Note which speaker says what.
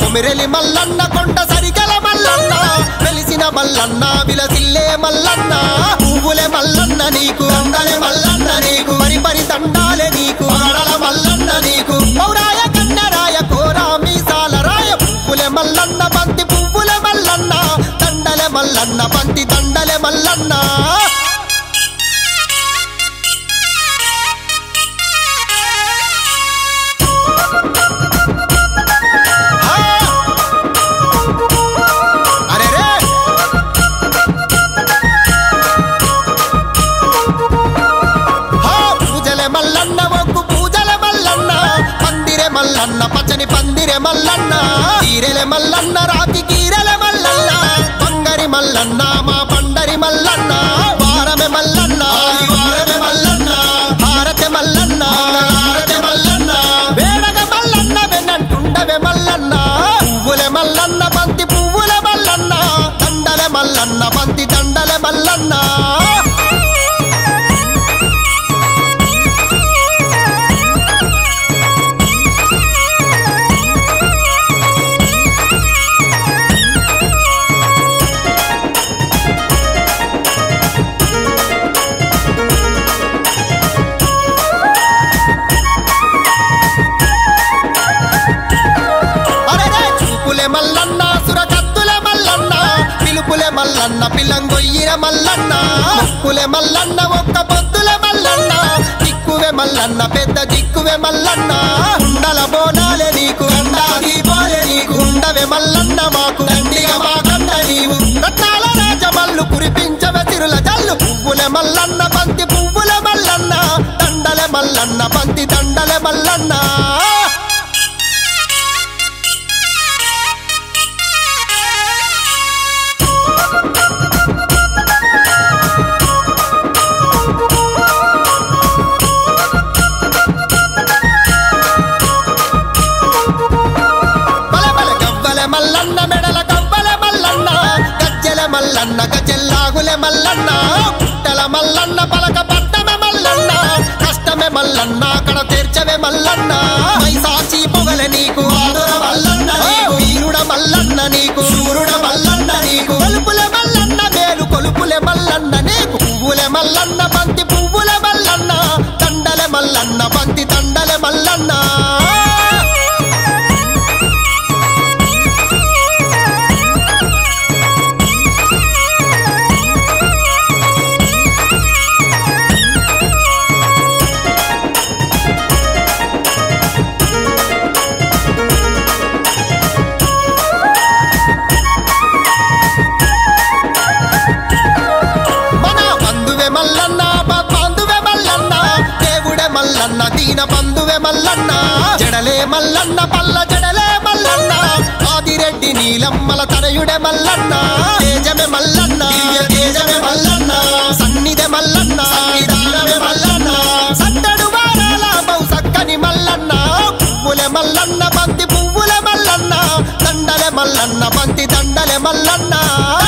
Speaker 1: కొమిరెలి మల్లన్న కొండ సరిగల మల్లన్న వెలిసిన మల్లన్న విలసిల్లే మల్లన్న పువ్వులే మల్లన్న నీకు అందలే మల్లన్న నీకు మరి పరి తండాలే నీకు ఆడల మల్లన్న నీకు పౌరాయ కన్నరాయ కోరా మీసాల రాయ పువ్వులే మల్లన్న బంతి పువ్వులే మల్లన్న దండలే మల్లన్న బంతి దండలే మల్లన్న హా! అరే రే హా! పూజలే మల్లన్న ఒగ్గు పూజలే మల్లన్న పందిరే మల్లన్న పచ్చని పందిరే మల్లన్న తీరెలే మల్లన్న రాతి కీరెలే మల్లన్న బంగరి మల్లన్న మా పండరి మల్లన్న వారమే మల్లన్న వారమే మల్లన్న భారత మల్లన్న భారత మల్లన్న వేడగ మల్లన్న వెనంటుండవే మల్లన్న పువ్వులే మల్లన్న బంతి పువ్వులే మల్లన్న దండలే మల్లన్న బంతి దండలే మల్లన్న అరెరే చూపులే మల్లన్న సురకత్తులే మల్లన్న పిలుపులే మల్లన్న పిల్లంగొయ్యిర మల్లన్న ముక్కులే మల్లన్న ఒక్క పొద్దులే మల్లన్న దిక్కువే మల్లన్న పెద్ద దిక్కువే మల్లన్న ఉండల బోనాలే నీకు అండాది పోలే నీకు ఉండవే మల్లన్న మాకు దండిగా మాకన్న నీవు రత్నాల రాజమల్లు కురిపించవే తిరుల జల్లు పువ్వులే మల్లన్న బంతి పువ్వులే మల్లన్న దండలే మల్లన్న బంతి దండలే మల్లన్న బల బల గవ్వల మల్లన్న మెడల గవ్వల మల్లన్న గజ్జల మల్లన్న గజల్లాగుల మల్లన్న పుట్టల మల్లన్న పలక పట్టమే మల్లన్న కష్టమే మల్లన్న కడ తీర్చవే మల్లన్న మైసాచి పొగల నీకు ఆదుర మల్లన్న నీకు వీరుడ మల్లన్న నీకు శూరుడ మల్లన్న నీకు కొలుపుల మల్లన్న మేలు కొలుపులే మల్లన్న నీకు పువ్వులే మల్లన్న బంతి పువ్వుల మల్లన్న దండల మల్లన్న బంతి దండల మల్లన్న మన బంధువే మల్లన్న బ- బంధువే మల్లన్న దేవుడే మల్లన్న దీన బంధువే మల్లన్న జడలే మల్లన్న పల్ల జడలే మల్లన్న ఆదిరెడ్డి నీలమ్మల తనయుడే మల్లన్న తేజమే మల్లన్న దివ్య తేజమే మల్లన్న సన్నిధే మల్లన్న సన్నిధానమే మల్లన్న సట్టడు వారాల బహు సక్కని మల్లన్న పువ్వులే మల్లన్న బంతి పువ్వులే మల్లన్న దండలే మల్లన్న బంతి దండలే మల్లన్న